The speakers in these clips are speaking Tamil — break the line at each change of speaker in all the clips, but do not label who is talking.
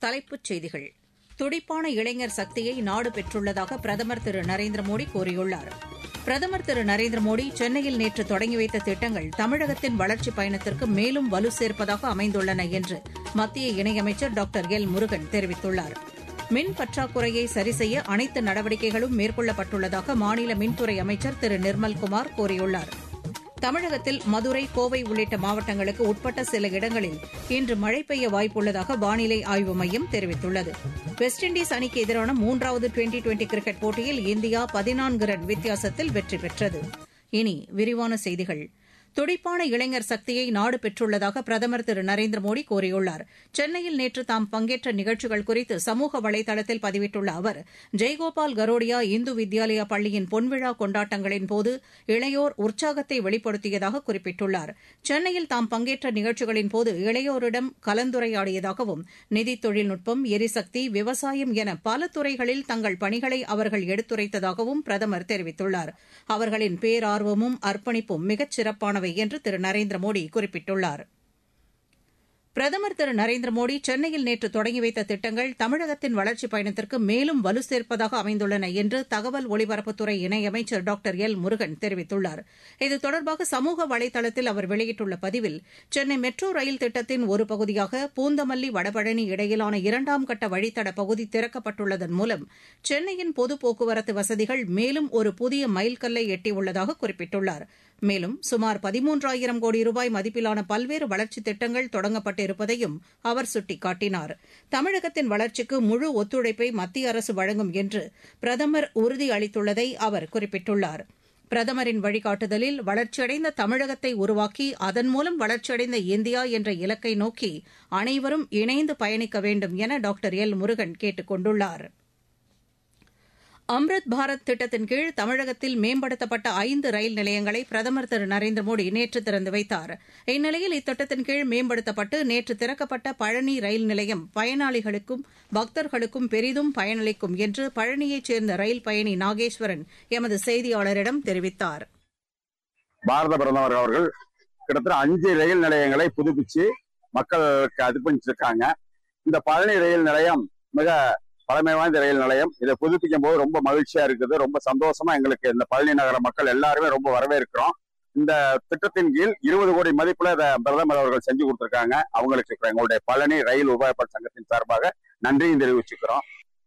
தலைப்புச் செய்திகள் துடிப்பான இளைஞர் சக்தியை நாடு பெற்றுள்ளதாக பிரதமர் திரு நரேந்திர மோடி கூறியுள்ளார் பிரதமர் திரு நரேந்திர மோடி சென்னையில் நேற்று தொடங்கி வைத்த திட்டங்கள் தமிழகத்தின் வளர்ச்சிப் பயணத்திற்கு மேலும் வலு சேர்ப்பதாக அமைந்துள்ளன என்று மத்திய இணையமைச்சர் டாக்டர் எல் முருகன் தெரிவித்துள்ளார் மின் பற்றாக்குறையை சரிசெய்ய அனைத்து நடவடிக்கைகளும் மேற்கொள்ளப்பட்டுள்ளதாக மாநில மின்துறை அமைச்சர் திரு நிர்மல்குமார் கூறியுள்ளார் தமிழகத்தில் மதுரை கோவை உள்ளிட்ட மாவட்டங்களுக்கு உட்பட்ட சில இடங்களில் இன்று மழை பெய்ய வாய்ப்புள்ளதாக வானிலை ஆய்வு மையம் தெரிவித்துள்ளது வெஸ்ட் இண்டீஸ் அணிக்கு எதிரான மூன்றாவது டுவெண்டி டுவெண்டி கிரிக்கெட் போட்டியில் இந்தியா பதினான்கு ரன் வித்தியாசத்தில் வெற்றி பெற்றது இனி விரிவான செய்திகள் துடிப்பான இளைஞர் சக்தியை நாடு பெற்றுள்ளதாக பிரதமர் திரு நரேந்திர மோடி கூறியுள்ளார் சென்னையில் நேற்று தாம் பங்கேற்ற நிகழ்ச்சிகள் குறித்து சமூக வலைதளத்தில் பதிவிட்டுள்ள அவர் ஜெய்கோபால் கரோடியா இந்து வித்யாலயா பள்ளியின் பொன்விழா கொண்டாட்டங்களின் போது இளையோர் உற்சாகத்தை வெளிப்படுத்தியதாக குறிப்பிட்டுள்ளார் சென்னையில் தாம் பங்கேற்ற நிகழ்ச்சிகளின் போது இளையோரிடம் கலந்துரையாடியதாகவும் நிதி தொழில்நுட்பம் எரிசக்தி விவசாயம் என பல துறைகளில் தங்கள் பணிகளை அவர்கள் எடுத்துரைத்ததாகவும் பிரதமர் தெரிவித்துள்ளார் அவர்களின் பேரார்வமும் அர்ப்பணிப்பும் மிகச் சிறப்பான சிறப்பானவை என்று திரு நரேந்திர மோடி குறிப்பிட்டுள்ளார் பிரதமர் திரு நரேந்திர மோடி சென்னையில் நேற்று தொடங்கி வைத்த திட்டங்கள் தமிழகத்தின் வளர்ச்சிப் பயணத்திற்கு மேலும் வலு சேர்ப்பதாக அமைந்துள்ளன என்று தகவல் ஒலிபரப்புத்துறை இணையமைச்சர் டாக்டர் எல் முருகன் தெரிவித்துள்ளார் இது தொடர்பாக சமூக வலைதளத்தில் அவர் வெளியிட்டுள்ள பதிவில் சென்னை மெட்ரோ ரயில் திட்டத்தின் ஒரு பகுதியாக பூந்தமல்லி வடபழனி இடையிலான இரண்டாம் கட்ட வழித்தட பகுதி திறக்கப்பட்டுள்ளதன் மூலம் சென்னையின் பொது போக்குவரத்து வசதிகள் மேலும் ஒரு புதிய மைல்கல்லை எட்டியுள்ளதாக குறிப்பிட்டுள்ளார் மேலும் சுமார் பதிமூன்றாயிரம் கோடி ரூபாய் மதிப்பிலான பல்வேறு வளர்ச்சித் திட்டங்கள் தொடங்கப்பட்டிருப்பதையும் அவர் சுட்டிக்காட்டினார் தமிழகத்தின் வளர்ச்சிக்கு முழு ஒத்துழைப்பை மத்திய அரசு வழங்கும் என்று பிரதமர் உறுதி அளித்துள்ளதை அவர் குறிப்பிட்டுள்ளார் பிரதமரின் வழிகாட்டுதலில் வளர்ச்சியடைந்த தமிழகத்தை உருவாக்கி அதன் மூலம் வளர்ச்சியடைந்த இந்தியா என்ற இலக்கை நோக்கி அனைவரும் இணைந்து பயணிக்க வேண்டும் என டாக்டர் எல் முருகன் கேட்டுக் கொண்டுள்ளாா் அம்ருத் பாரத் திட்டத்தின் கீழ் தமிழகத்தில் மேம்படுத்தப்பட்ட ஐந்து ரயில் நிலையங்களை பிரதமர் திரு நரேந்திர மோடி நேற்று திறந்து வைத்தார் இந்நிலையில் இத்திட்டத்தின் கீழ் மேம்படுத்தப்பட்டு நேற்று திறக்கப்பட்ட பழனி ரயில் நிலையம் பயனாளிகளுக்கும் பக்தர்களுக்கும் பெரிதும் பயனளிக்கும் என்று பழனியைச் சேர்ந்த ரயில் பயணி நாகேஸ்வரன் எமது செய்தியாளரிடம் தெரிவித்தார்
பாரத பிரதமர் அவர்கள் கிட்டத்தட்ட அஞ்சு ரயில் நிலையங்களை புதுப்பிச்சு மக்களுக்கு அர்ப்பணிச்சிருக்காங்க இந்த பழனி ரயில் நிலையம் மிக பழமை வாய்ந்த ரயில் நிலையம் இதை புதுப்பிக்கும் போது ரொம்ப மகிழ்ச்சியா இருக்குது ரொம்ப சந்தோஷமா எங்களுக்கு இந்த பழனி நகர மக்கள் எல்லாருமே ரொம்ப வரவேற்கிறோம் இந்த திட்டத்தின் கீழ் இருபது கோடி மதிப்புல இதை பிரதமர் அவர்கள் செஞ்சு கொடுத்திருக்காங்க அவங்களுக்கு எங்களுடைய பழனி ரயில் உபயோகப்பட்ட சங்கத்தின் சார்பாக நன்றியும் தெரிவிச்சுக்கிறோம்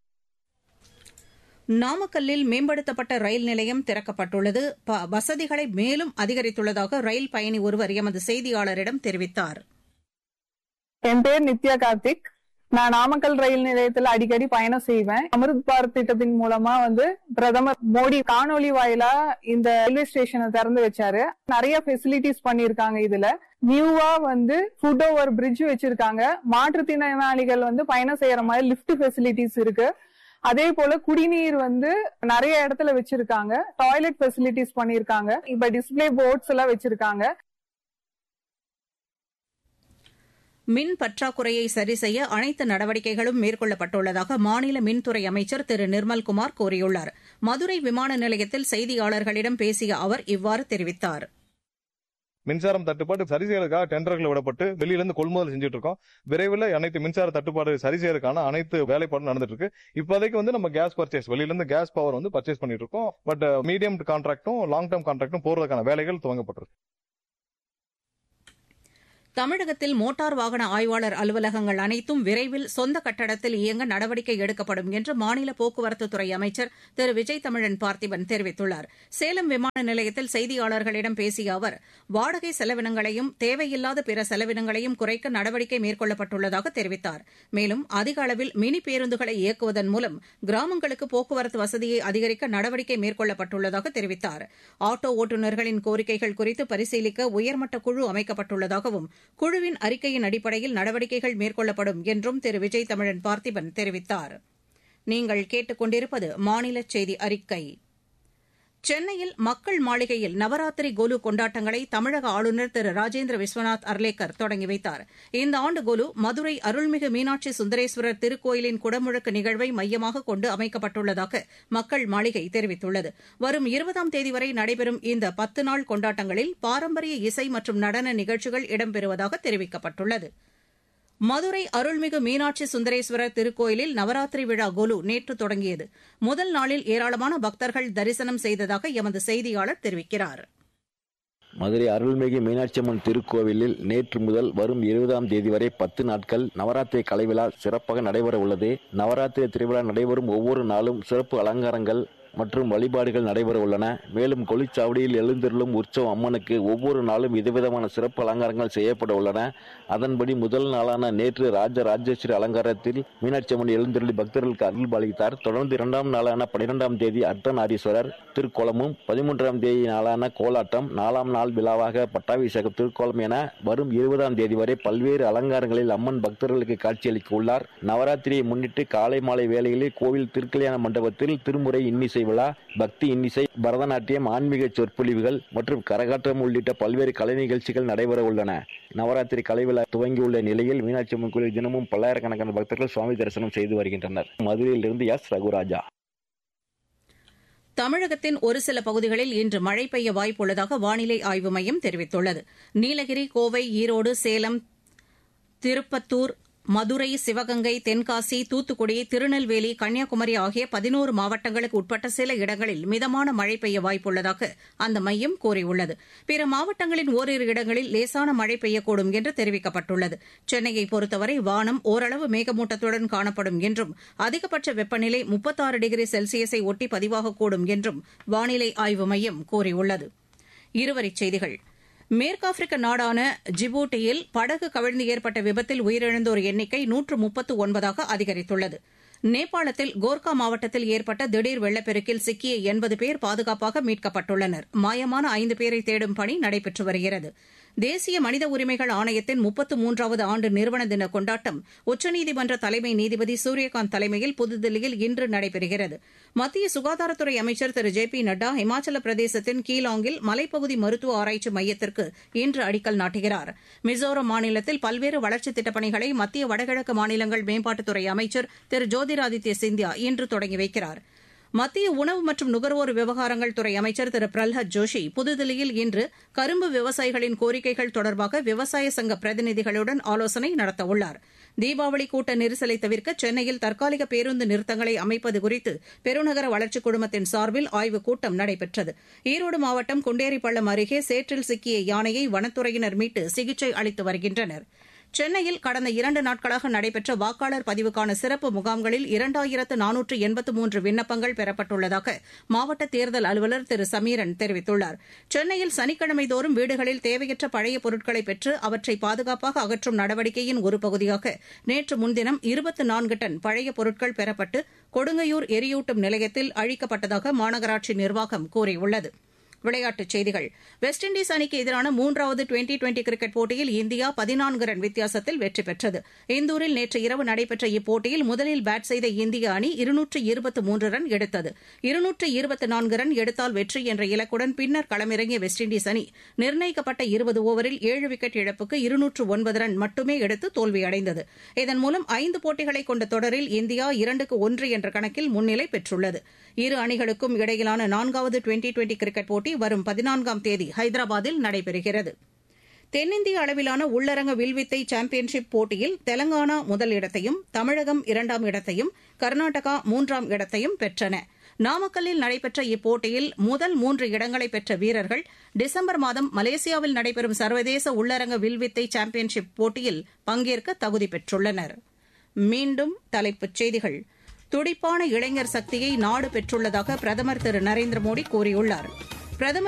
நாமக்கல்லில் மேம்படுத்தப்பட்ட ரயில் நிலையம் திறக்கப்பட்டுள்ளது வசதிகளை மேலும் அதிகரித்துள்ளதாக ரயில் பயணி ஒருவர் எமது செய்தியாளரிடம் தெரிவித்தார்
என் பேர் நித்யா கார்த்திக் நான் நாமக்கல் ரயில் நிலையத்துல அடிக்கடி பயணம் செய்வேன் அமிர்த் பாரத் திட்டத்தின் மூலமா வந்து பிரதமர் மோடி காணொலி வாயிலா இந்த ரயில்வே ஸ்டேஷனை திறந்து வச்சாரு நிறைய ஃபெசிலிட்டிஸ் பண்ணிருக்காங்க இதுல நியூவா வந்து ஃபுட் ஓவர் பிரிட்ஜ் வச்சிருக்காங்க மாற்றுத்திறனாளிகள் வந்து பயணம் செய்யற மாதிரி லிப்ட் ஃபெசிலிட்டிஸ் இருக்கு அதே போல குடிநீர் வந்து நிறைய இடத்துல வச்சிருக்காங்க டாய்லெட் ஃபெசிலிட்டிஸ் பண்ணிருக்காங்க இப்ப டிஸ்பிளே போர்ட்ஸ் எல்லாம் வச்சிருக்காங்க
மின் பற்றாக்குறையை சரி செய்ய அனைத்து நடவடிக்கைகளும் மேற்கொள்ளப்பட்டுள்ளதாக மாநில மின்துறை அமைச்சர் திரு நிர்மல்குமார் கூறியுள்ளார் மதுரை விமான நிலையத்தில் செய்தியாளர்களிடம் பேசிய அவர் இவ்வாறு தெரிவித்தார்
மின்சாரம் தட்டுப்பாடு சரி செய்யறதுக்காக டெண்டர்கள் விடப்பட்டு வெளியில இருந்து கொள்முதல் செஞ்சுட்டு இருக்கோம் விரைவில் அனைத்து மின்சார தட்டுப்பாடு சரி செய்யறதுக்கான அனைத்து வேலைப்பாடும் நடந்துட்டு இருக்கு இப்போதைக்கு வந்து நம்ம கேஸ் பர்ச்சேஸ் வெளியில இருந்து கேஸ் பவர் வந்து பர்ச்சேஸ் பண்ணிட்டு இருக்கோம் பட் மீடியம் கான்ட்ராக்டும் லாங் டேர்ம் கான்ட்ராக்டும் போறதுக்கான வேலைகள் துவங்கப்பட்டிருக்கு
தமிழகத்தில் மோட்டார் வாகன ஆய்வாளர் அலுவலகங்கள் அனைத்தும் விரைவில் சொந்த கட்டடத்தில் இயங்க நடவடிக்கை எடுக்கப்படும் என்று மாநில போக்குவரத்துத்துறை அமைச்சர் திரு விஜய் தமிழன் பார்த்திபன் தெரிவித்துள்ளார் சேலம் விமான நிலையத்தில் செய்தியாளர்களிடம் பேசிய அவர் வாடகை செலவினங்களையும் தேவையில்லாத பிற செலவினங்களையும் குறைக்க நடவடிக்கை மேற்கொள்ளப்பட்டுள்ளதாக தெரிவித்தார் மேலும் அதிக அளவில் மினி பேருந்துகளை இயக்குவதன் மூலம் கிராமங்களுக்கு போக்குவரத்து வசதியை அதிகரிக்க நடவடிக்கை மேற்கொள்ளப்பட்டுள்ளதாக தெரிவித்தார் ஆட்டோ ஓட்டுநர்களின் கோரிக்கைகள் குறித்து பரிசீலிக்க உயர்மட்ட குழு அமைக்கப்பட்டுள்ளதாகவும் குழுவின் அறிக்கையின் அடிப்படையில் நடவடிக்கைகள் மேற்கொள்ளப்படும் என்றும் திரு விஜய் தமிழன் பார்த்திபன் தெரிவித்தார் நீங்கள் கேட்டுக் கொண்டிருப்பது மாநில செய்தி அறிக்கை சென்னையில் மக்கள் மாளிகையில் நவராத்திரி கோலு கொண்டாட்டங்களை தமிழக ஆளுநர் திரு ராஜேந்திர விஸ்வநாத் அர்லேக்கர் தொடங்கி வைத்தார் இந்த ஆண்டு கோலு மதுரை அருள்மிகு மீனாட்சி சுந்தரேஸ்வரர் திருக்கோயிலின் குடமுழக்கு நிகழ்வை மையமாக கொண்டு அமைக்கப்பட்டுள்ளதாக மக்கள் மாளிகை தெரிவித்துள்ளது வரும் இருபதாம் தேதி வரை நடைபெறும் இந்த பத்து நாள் கொண்டாட்டங்களில் பாரம்பரிய இசை மற்றும் நடன நிகழ்ச்சிகள் இடம்பெறுவதாக தெரிவிக்கப்பட்டுள்ளது மதுரை அருள்மிகு மீனாட்சி சுந்தரேஸ்வரர் திருக்கோயிலில் நவராத்திரி விழா கொலு நேற்று தொடங்கியது முதல் நாளில் ஏராளமான பக்தர்கள் தரிசனம் செய்ததாக எமது செய்தியாளர் தெரிவிக்கிறார்
மதுரை அருள்மிகு மீனாட்சியம்மன் திருக்கோவிலில் நேற்று முதல் வரும் இருபதாம் தேதி வரை பத்து நாட்கள் நவராத்திரி கலைவிழா சிறப்பாக நடைபெற உள்ளது நவராத்திரி திருவிழா நடைபெறும் ஒவ்வொரு நாளும் சிறப்பு அலங்காரங்கள் மற்றும் வழிபாடுகள் நடைபெற உள்ளன மேலும் கொளிச்சாவடியில் எழுந்தருளும் உற்சவ அம்மனுக்கு ஒவ்வொரு நாளும் விதவிதமான சிறப்பு அலங்காரங்கள் செய்யப்பட உள்ளன அதன்படி முதல் நாளான நேற்று ராஜ ராஜேஸ்வரி அலங்காரத்தில் மீனாட்சி அம்மன் எழுந்தருளி பக்தர்களுக்கு அருள் பாலித்தார் தொடர்ந்து இரண்டாம் நாளான பனிரெண்டாம் தேதி அர்த்தநாரீஸ்வரர் திருக்கோலமும் பதிமூன்றாம் தேதி நாளான கோலாட்டம் நாலாம் நாள் விழாவாக பட்டாபிஷேகம் திருக்கோலம் என வரும் இருபதாம் தேதி வரை பல்வேறு அலங்காரங்களில் அம்மன் பக்தர்களுக்கு காட்சியளிக்க உள்ளார் நவராத்திரியை முன்னிட்டு காலை மாலை வேளைகளில் கோவில் திருக்கல்யாண மண்டபத்தில் திருமுறை இன்னிசை விழா பக்தி இன்னிசை பரதநாட்டியம் ஆன்மீக சொற்பொழிவுகள் மற்றும் கரகாட்டம் உள்ளிட்ட பல்வேறு கலை நிகழ்ச்சிகள் நடைபெற உள்ளன நவராத்திரி கலை விழா துவங்கியுள்ள நிலையில் மீனாட்சி அம்மன் கோயில் தினமும் பல்லாயிரக்கணக்கான பக்தர்கள் சுவாமி தரிசனம் செய்து வருகின்றனர் மதுரையிலிருந்து எஸ் ரகுராஜா
தமிழகத்தின் ஒரு சில பகுதிகளில் இன்று மழை பெய்ய வாய்ப்புள்ளதாக வானிலை ஆய்வு மையம் தெரிவித்துள்ளது நீலகிரி கோவை ஈரோடு சேலம் திருப்பத்தூர் மதுரை சிவகங்கை தென்காசி தூத்துக்குடி திருநெல்வேலி கன்னியாகுமரி ஆகிய பதினோரு மாவட்டங்களுக்கு உட்பட்ட சில இடங்களில் மிதமான மழை பெய்ய வாய்ப்புள்ளதாக அந்த மையம் கூறியுள்ளது பிற மாவட்டங்களின் ஓரிரு இடங்களில் லேசான மழை பெய்யக்கூடும் என்று தெரிவிக்கப்பட்டுள்ளது சென்னையை பொறுத்தவரை வானம் ஓரளவு மேகமூட்டத்துடன் காணப்படும் என்றும் அதிகபட்ச வெப்பநிலை முப்பத்தாறு டிகிரி செல்சியஸை ஒட்டி பதிவாகக்கூடும் என்றும் வானிலை ஆய்வு மையம் கூறியுள்ளது இருவரிச் செய்திகள் மேற்காப்பிரிக்க நாடான ஜிபூட்டியில் படகு கவிழ்ந்து ஏற்பட்ட விபத்தில் உயிரிழந்தோர் எண்ணிக்கை நூற்று முப்பத்து ஒன்பதாக அதிகரித்துள்ளது நேபாளத்தில் கோர்கா மாவட்டத்தில் ஏற்பட்ட திடீர் வெள்ளப்பெருக்கில் சிக்கிய எண்பது பேர் பாதுகாப்பாக மீட்கப்பட்டுள்ளனர் மாயமான ஐந்து பேரை தேடும் பணி நடைபெற்று வருகிறது தேசிய மனித உரிமைகள் ஆணையத்தின் முப்பத்து மூன்றாவது ஆண்டு நிறுவன தின கொண்டாட்டம் உச்சநீதிமன்ற தலைமை நீதிபதி சூரியகாந்த் தலைமையில் புதுதில்லியில் இன்று நடைபெறுகிறது மத்திய சுகாதாரத்துறை அமைச்சர் திரு ஜே பி நட்டா இமாச்சல பிரதேசத்தின் கீலாங்கில் மலைப்பகுதி மருத்துவ ஆராய்ச்சி மையத்திற்கு இன்று அடிக்கல் நாட்டுகிறார் மிசோரம் மாநிலத்தில் பல்வேறு வளர்ச்சித் திட்டப் பணிகளை மத்திய வடகிழக்கு மாநிலங்கள் மேம்பாட்டுத்துறை அமைச்சர் திரு ஜோதிராதித்ய சிந்தியா இன்று தொடங்கி வைக்கிறாா் மத்திய உணவு மற்றும் நுகர்வோர் விவகாரங்கள் துறை அமைச்சர் திரு பிரல்ஹத் ஜோஷி புதுதில்லியில் இன்று கரும்பு விவசாயிகளின் கோரிக்கைகள் தொடர்பாக விவசாய சங்க பிரதிநிதிகளுடன் ஆலோசனை நடத்தவுள்ளார் தீபாவளி கூட்ட நெரிசலை தவிர்க்க சென்னையில் தற்காலிக பேருந்து நிறுத்தங்களை அமைப்பது குறித்து பெருநகர வளர்ச்சிக் குழுமத்தின் சார்பில் ஆய்வுக் கூட்டம் நடைபெற்றது ஈரோடு மாவட்டம் குண்டேரிப்பள்ளம் அருகே சேற்றில் சிக்கிய யானையை வனத்துறையினர் மீட்டு சிகிச்சை அளித்து வருகின்றனர் சென்னையில் கடந்த இரண்டு நாட்களாக நடைபெற்ற வாக்காளர் பதிவுக்கான சிறப்பு முகாம்களில் இரண்டாயிரத்து நானூற்று எண்பத்து மூன்று விண்ணப்பங்கள் பெறப்பட்டுள்ளதாக மாவட்ட தேர்தல் அலுவலர் திரு சமீரன் தெரிவித்துள்ளார் சென்னையில் சனிக்கிழமை தோறும் வீடுகளில் தேவையற்ற பழைய பொருட்களை பெற்று அவற்றை பாதுகாப்பாக அகற்றும் நடவடிக்கையின் ஒரு பகுதியாக நேற்று முன்தினம் இருபத்து நான்கு டன் பழைய பொருட்கள் பெறப்பட்டு கொடுங்கையூர் எரியூட்டும் நிலையத்தில் அழிக்கப்பட்டதாக மாநகராட்சி நிர்வாகம் கூறியுள்ளது விளையாட்டுச் செய்திகள் வெஸ்ட் இண்டீஸ் அணிக்கு எதிரான மூன்றாவது டுவெண்டி டுவெண்டி கிரிக்கெட் போட்டியில் இந்தியா பதினான்கு ரன் வித்தியாசத்தில் வெற்றி பெற்றது இந்தூரில் நேற்று இரவு நடைபெற்ற இப்போட்டியில் முதலில் பேட் செய்த இந்திய அணி இருநூற்று இருபத்து மூன்று ரன் எடுத்தது இருநூற்று இருபத்து நான்கு ரன் எடுத்தால் வெற்றி என்ற இலக்குடன் பின்னர் களமிறங்கிய வெஸ்ட் இண்டீஸ் அணி நிர்ணயிக்கப்பட்ட இருபது ஓவரில் ஏழு விக்கெட் இழப்புக்கு இருநூற்று ஒன்பது ரன் மட்டுமே எடுத்து தோல்வியடைந்தது இதன் மூலம் ஐந்து போட்டிகளை கொண்ட தொடரில் இந்தியா இரண்டுக்கு ஒன்று என்ற கணக்கில் முன்னிலை பெற்றுள்ளது இரு அணிகளுக்கும் இடையிலான நான்காவது டுவெண்டி டுவெண்டி கிரிக்கெட் போட்டி வரும் பதினான்காம் தேதி ஹைதராபாத்தில் நடைபெறுகிறது தென்னிந்திய அளவிலான உள்ளரங்க வில்வித்தை சாம்பியன்ஷிப் போட்டியில் தெலங்கானா முதல் இடத்தையும் தமிழகம் இரண்டாம் இடத்தையும் கர்நாடகா மூன்றாம் இடத்தையும் பெற்றன நாமக்கல்லில் நடைபெற்ற இப்போட்டியில் முதல் மூன்று இடங்களை பெற்ற வீரர்கள் டிசம்பர் மாதம் மலேசியாவில் நடைபெறும் சர்வதேச உள்ளரங்க வில்வித்தை சாம்பியன்ஷிப் போட்டியில் பங்கேற்க தகுதி பெற்றுள்ளனர் மீண்டும் தலைப்புச் செய்திகள் துடிப்பான இளைஞர் சக்தியை நாடு பெற்றுள்ளதாக பிரதமர் திரு நரேந்திர மோடி கூறியுள்ளார் பிரதமர்